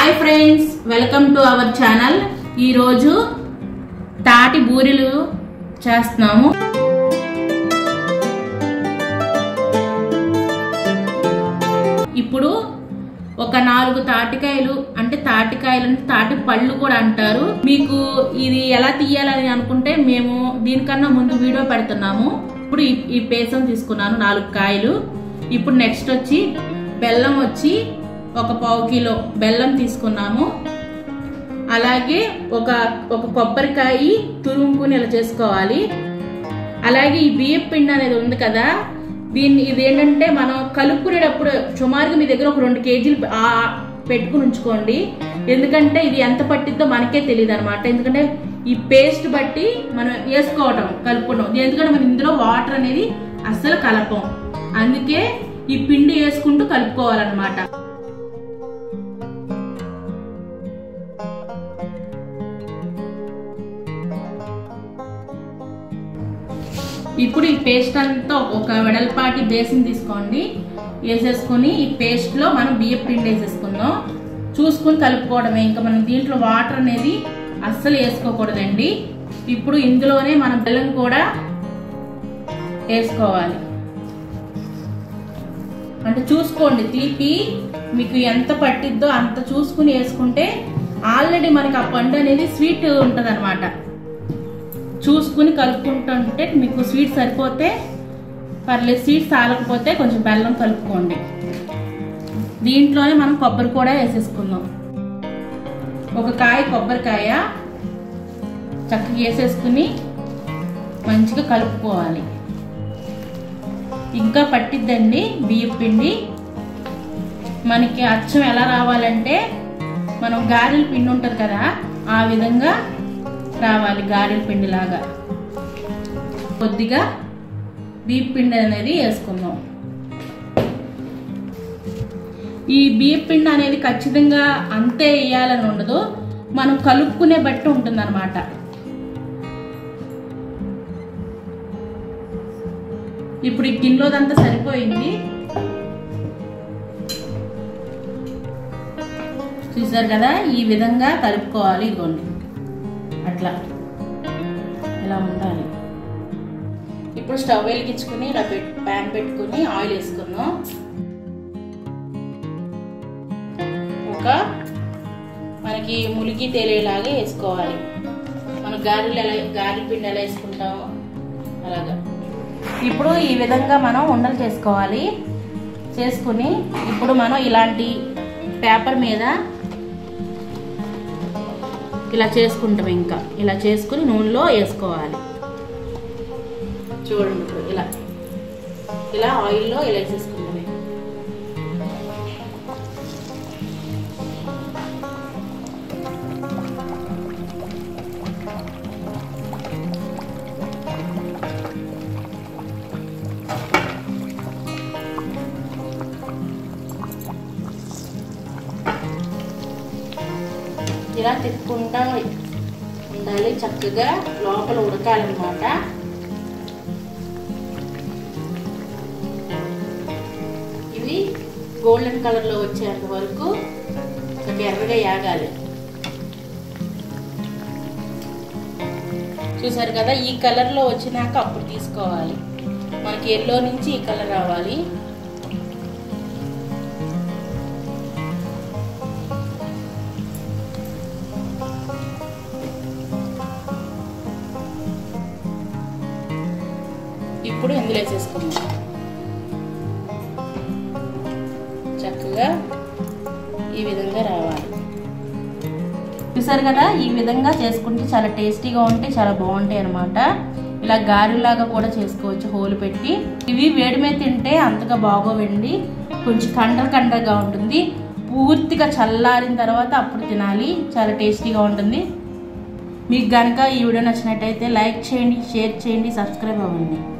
hi friends welcome to our channel ఈరోజు తాటి బూరెలు చేస్తున్నాము ఇప్పుడు ఒక నాలుగు తాటికాయలు అంటే తాటికాయలు అంటే తాటి పళ్ళు కూడా అంటారు మీకు ఇది ఎలా తీయాలని అనుకుంటే మేము దీనికన్నా ముందు వీడియో పెడుతున్నాము ఇప్పుడు ఈ- ఈ పేసం తీసుకున్నాను నాలుగు కాయలు ఇప్పుడు నెక్స్ట్ వచ్చి బెల్లం వచ్చి ఒక పావు కిలో బెల్లం తీసుకున్నాము అలాగే ఒక ఒక కొబ్బరికాయ తురుముకుని ఇలా చేసుకోవాలి అలాగే ఈ బియ్యం పిండి అనేది ఉంది కదా దీన్ని ఇది ఏంటంటే మనం కలుపుకునేటప్పుడు సుమారుగా మీ దగ్గర ఒక రెండు కేజీలు ఆ పెట్టుకుని ఉంచుకోండి ఎందుకంటే ఇది ఎంత పట్టిద్దో మనకే తెలియదు అనమాట ఎందుకంటే ఈ పేస్ట్ బట్టి మనం వేసుకోవటం కలుపుకోవడం ఎందుకంటే మనం ఇందులో వాటర్ అనేది అస్సలు కలపం అందుకే ఈ పిండి వేసుకుంటూ కలుపుకోవాలన్నమాట ఇప్పుడు ఈ పేస్ట్ అంతా ఒక వెడల్పాటి బేసిన్ తీసుకోండి వేసేసుకొని ఈ పేస్ట్ లో మనం బియ్యం పిండి వేసేసుకుందాం చూసుకుని కలుపుకోవడమే ఇంకా మనం దీంట్లో వాటర్ అనేది అస్సలు వేసుకోకూడదండి ఇప్పుడు ఇందులోనే మనం బెల్లం కూడా వేసుకోవాలి అంటే చూసుకోండి తీపి మీకు ఎంత పట్టిద్దో అంత చూసుకుని వేసుకుంటే ఆల్రెడీ మనకి ఆ పండు అనేది స్వీట్ ఉంటుంది అనమాట చూసుకుని కలుపుకుంటుంటే మీకు స్వీట్ సరిపోతే పర్లేదు స్వీట్ సాలకపోతే కొంచెం బెల్లం కలుపుకోండి దీంట్లోనే మనం కొబ్బరి కూడా వేసేసుకుందాం ఒక కాయ కొబ్బరికాయ చక్కగా వేసేసుకుని మంచిగా కలుపుకోవాలి ఇంకా పట్టిద్దండి బియ్యం పిండి మనకి అచ్చం ఎలా రావాలంటే మనం గారెల పిండి ఉంటుంది కదా ఆ విధంగా రావాలి గారెల పిండి లాగా కొద్దిగా బియ్యం పిండి అనేది వేసుకుందాం ఈ బియ్యం పిండి అనేది ఖచ్చితంగా అంతే వేయాలని ఉండదు మనం కలుపుకునే బట్టి ఉంటుంది అనమాట ఇప్పుడు ఈ గిన్నెలోదంతా సరిపోయింది చూసారు కదా ఈ విధంగా కలుపుకోవాలి ఇదిగోండి అట్లా ఇలా ఉండాలి ఇప్పుడు స్టవ్ వెలిగించుకుని ఇలా పెట్ ప్యాన్ పెట్టుకుని ఆయిల్ వేసుకుందాం ఒక మనకి ములిగి తేలేలాగా వేసుకోవాలి మనం గారెలు ఎలా గారెల పిండి ఎలా వేసుకుంటామో అలాగా ఇప్పుడు ఈ విధంగా మనం ఉండలు చేసుకోవాలి చేసుకుని ఇప్పుడు మనం ఇలాంటి పేపర్ మీద ఇలా చేసుకుంటాం ఇంకా ఇలా చేసుకుని నూనెలో వేసుకోవాలి చూడండి ఇప్పుడు ఇలా ఇలా ఆయిల్లో ఇలా వేసేసుకుంటాం ఇలా తిప్పుకుంటా ఉండాలి చక్కగా లోపల ఉడకాలన్నమాట ఇవి గోల్డెన్ కలర్ లో వచ్చేంత వరకు కొంచెం ఎర్రగా యాగాలి చూసారు కదా ఈ కలర్ లో వచ్చినాక అప్పుడు తీసుకోవాలి మనకి ఎల్లో నుంచి ఈ కలర్ రావాలి ఇప్పుడు ఇందులో వేసేసుకుందాం చక్కగా ఈ విధంగా రావాలి చూసారు కదా ఈ విధంగా చేసుకుంటే చాలా టేస్టీగా ఉంటే చాలా బాగుంటాయి అనమాట ఇలా గారెలాగా కూడా చేసుకోవచ్చు హోలు పెట్టి ఇవి వేడి మీద తింటే అంతగా బాగోవండి కొంచెం కండర కండరగా ఉంటుంది పూర్తిగా చల్లారిన తర్వాత అప్పుడు తినాలి చాలా టేస్టీగా ఉంటుంది మీకు కనుక ఈ వీడియో నచ్చినట్టయితే లైక్ చేయండి షేర్ చేయండి సబ్స్క్రైబ్ అవ్వండి